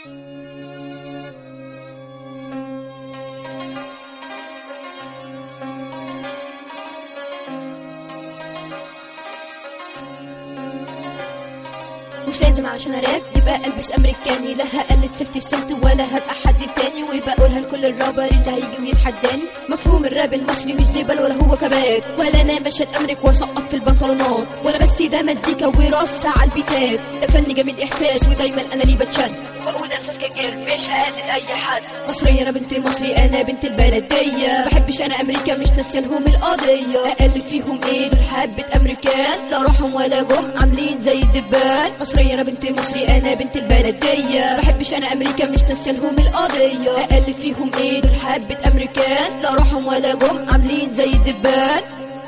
مش لازم علشان اراب يبقى البس امريكاني لا هقلد 50 سنت ولا هبقى حد تاني وبقولها لكل الرابر اللي هيجي ويتحداني مفهوم الراب المصري مش ديبل ولا هو كبات ولا انا مشهد امريك واسقط في البنطلونات ولا بس ده مزيكا ورص على البيتات ده فن جميل احساس ودايما انا ليه بتشد بقول احساس كتير مش هقلد اي حد مصرية انا بنت مصري انا بنت البلدية بحبش انا امريكا مش ناسيالهم القضية اقلد فيهم ايه دول حبة امريكان لا روحهم ولا جم عاملين زي الدبان مصرية انا بنت مصري انا بنت البلدية بحبش انا امريكا مش ناسيالهم القضية اقلد فيهم ايه دول حبة امريكان لا روحهم ولا جم عاملين زي الدبان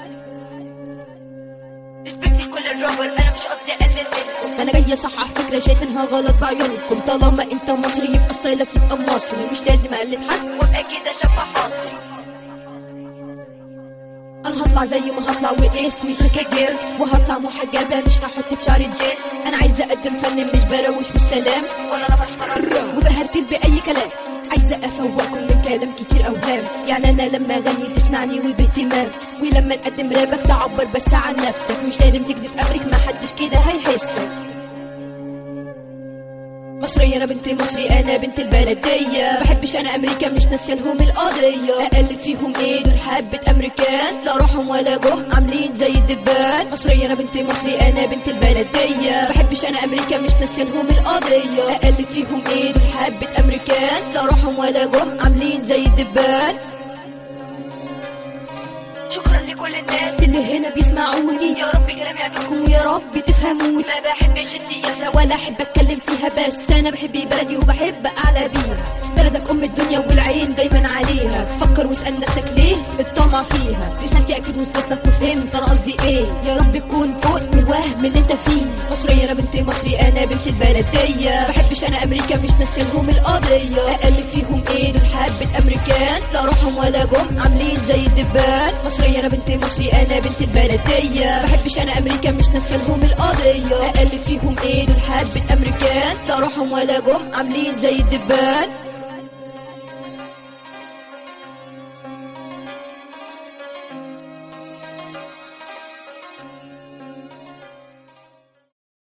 ريسبكت لكل الرابر انا مش قصدي اقلل منكم انا جاي اصحح فكره شايفينها غلط بعيونكم طالما انت مصري يبقى ستايلك يبقى مصري مش لازم اقلد حد وابقى كده شبه حصري انا هطلع زي ما هطلع واسمي سكاجير وهطلع محجبه مش هحط في شعري الجيل انا عايزه اقدم فن مش بروش والسلام ولا انا فرحانه وبهرتل باي كلام عايزه افوقكم من كلام كتير اوهام يعني انا لما اغني تسمعني وباهتمام ولما تقدم رابك تعبر بس عن نفسك مش لازم تكذب امرك ما حدش كده هيحسك مصرية أنا بنت مصري أنا بنت البلدية بحبش أنا أمريكا مش ناسيالهم القضية أقلد فيهم إيه دول حبة أمريكان لا روحهم ولا جم عاملين زي الدبان مصرية أنا بنت مصري أنا بنت البلدية بحبش أنا أمريكا مش ناسيالهم القضية أقلد فيهم إيه دول حبة أمريكان لا روحهم ولا جم عاملين زي الدبان شكرا لكل الناس اللي هنا بيسمعوني يا رب كلامي يعجبكم ويا رب تفهموني ما بحبش السياسة ولا احب اتكلم فيها بس انا بحب بلدي وبحب اعلى بيها بلدك ام الدنيا والعين دايما عليها فكر واسال نفسك ليه الطمع فيها رسالتي اكيد وصلت لك وفهمت انا قصدي ايه يا رب تكون فوق من الوهم اللي انت فيه مصرية انا بنت مصري انا بنت البلدية بحبش انا امريكا مش ناسيالهم القضية اقلد فيهم ايه دول حبة امريكان لا روحهم ولا جم عاملين زي الدبان مصرية انا بنت مصري انا بنت البلدية بحبش انا امريكا مش ناسيالهم القضية اقلد فيهم ايه دول حبة امريكان لا روحهم ولا جم عاملين زي الدبان